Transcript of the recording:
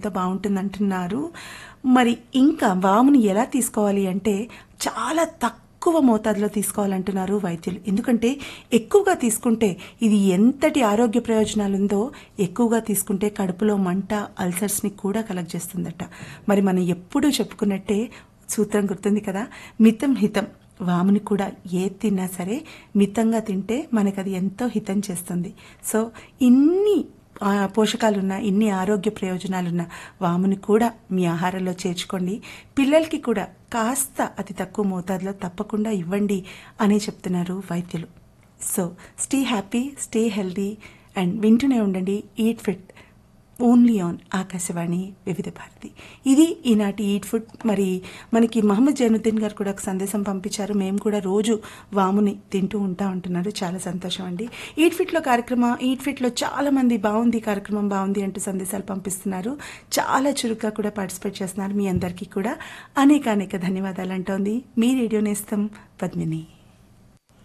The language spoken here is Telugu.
ఎంత బాగుంటుంది అంటున్నారు మరి ఇంకా వాముని ఎలా తీసుకోవాలి అంటే చాలా తక్కువ మోతాదులో తీసుకోవాలంటున్నారు వైద్యులు ఎందుకంటే ఎక్కువగా తీసుకుంటే ఇది ఎంతటి ఆరోగ్య ప్రయోజనాలు ఉందో ఎక్కువగా తీసుకుంటే కడుపులో మంట అల్సర్స్ని కూడా కలెక్ట్ చేస్తుందట మరి మనం ఎప్పుడూ చెప్పుకున్నట్టే సూత్రం గుర్తుంది కదా మితం హితం వాముని కూడా ఏ తిన్నా సరే మితంగా తింటే మనకు అది ఎంతో హితం చేస్తుంది సో ఇన్ని ఆ, పోషకాలున్న ఇన్ని ఆరోగ్య ప్రయోజనాలున్న వాముని కూడా మీ ఆహారంలో చేర్చుకోండి పిల్లలకి కూడా కాస్త అతి తక్కువ మోతాదులో తప్పకుండా ఇవ్వండి అని చెప్తున్నారు వైద్యులు so stay happy stay healthy and వింటూనే ఉండండి eat fit only on Akashvani Vividh Bharati ఇది ఈనాటి ఈట్ ఫుడ్ మరి మనకి మహమ్మద్ జైనుద్దీన్ గారు కూడా ఒక సందేశం పంపించారు మేము కూడా రోజు వాముని తింటూ ఉంటా ఉంటున్నారు చాలా సంతోషం అండి ఈట్ ఫిట్లో కార్యక్రమం ఈట్ ఫిట్లో చాలా మంది బాగుంది కార్యక్రమం బాగుంది అంటూ సందేశాలు పంపిస్తున్నారు చాలా చురుగ్గా కూడా పార్టిసిపేట్ చేస్తున్నారు మీ అందరికీ కూడా అనేక అనేక ధన్యవాదాలు అంటోంది మీ రేడియో నేస్తం పద్మిని